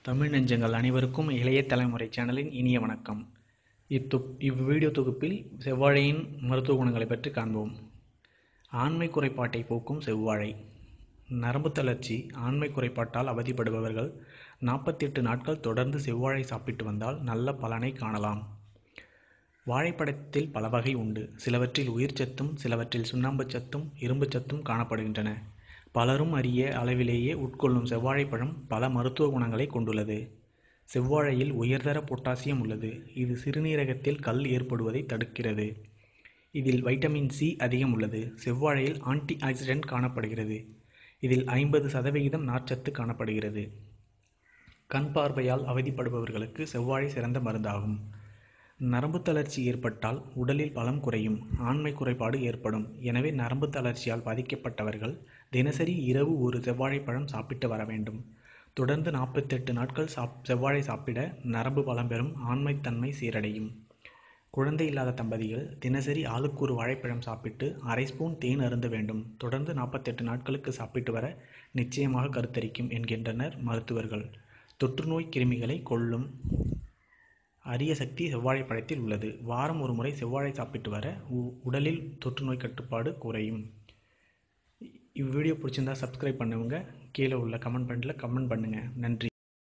தமிழ் நெஞ்சங்கள் அனைவருக்கும் இளைய தலைமுறை சேனலின் இனிய வணக்கம் இத்து இவ்வீடியோ தொகுப்பில் செவ்வாழையின் மருத்துவ குணங்களை பற்றி காண்போம் ஆண்மை குறைபாட்டை போக்கும் செவ்வாழை நரம்பு தளர்ச்சி ஆண்மை குறைபாட்டால் அவதிப்படுபவர்கள் நாற்பத்தெட்டு நாட்கள் தொடர்ந்து செவ்வாழை சாப்பிட்டு வந்தால் நல்ல பலனை காணலாம் வாழைப்பழத்தில் பல வகை உண்டு சிலவற்றில் உயிர்ச்சத்தும் சிலவற்றில் சுண்ணாம்புச் சத்தும் இரும்புச் சத்தும் காணப்படுகின்றன பலரும் அறிய அளவிலேயே உட்கொள்ளும் செவ்வாழைப்பழம் பல மருத்துவ குணங்களை கொண்டுள்ளது செவ்வாழையில் உயர்தர பொட்டாசியம் உள்ளது இது சிறுநீரகத்தில் கல் ஏற்படுவதை தடுக்கிறது இதில் வைட்டமின் சி அதிகம் உள்ளது செவ்வாழையில் ஆன்டி ஆக்சிடென்ட் காணப்படுகிறது இதில் ஐம்பது சதவிகிதம் நார்ச்சத்து காணப்படுகிறது கண் பார்வையால் அவதிப்படுபவர்களுக்கு செவ்வாழை சிறந்த மருந்தாகும் நரம்பு தளர்ச்சி ஏற்பட்டால் உடலில் பலம் குறையும் ஆண்மை குறைபாடு ஏற்படும் எனவே நரம்பு தளர்ச்சியால் பாதிக்கப்பட்டவர்கள் தினசரி இரவு ஒரு செவ்வாழைப்பழம் சாப்பிட்டு வர வேண்டும் தொடர்ந்து நாற்பத்தெட்டு நாட்கள் சாப் செவ்வாழை சாப்பிட நரம்பு பலம் பெறும் ஆண்மைத்தன்மை சீரடையும் குழந்தை இல்லாத தம்பதிகள் தினசரி ஆளுக்கு ஒரு வாழைப்பழம் சாப்பிட்டு அரை ஸ்பூன் தேன் அருந்த வேண்டும் தொடர்ந்து நாற்பத்தெட்டு நாட்களுக்கு சாப்பிட்டு வர நிச்சயமாக கருத்தரிக்கும் என்கின்றனர் மருத்துவர்கள் தொற்றுநோய் கிருமிகளை கொல்லும் அரிய சக்தி செவ்வாழை பழத்தில் உள்ளது வாரம் ஒரு முறை செவ்வாழை சாப்பிட்டு வர உ- உடலில் தொற்றுநோய் கட்டுப்பாடு குறையும் இவ்வீடியோ பிடிச்சிருந்தா சப்ஸ்கிரைப் பண்ணுங்க கீழே உள்ள கமெண்ட் பண்ணில் கமெண்ட் பண்ணுங்கள் நன்றி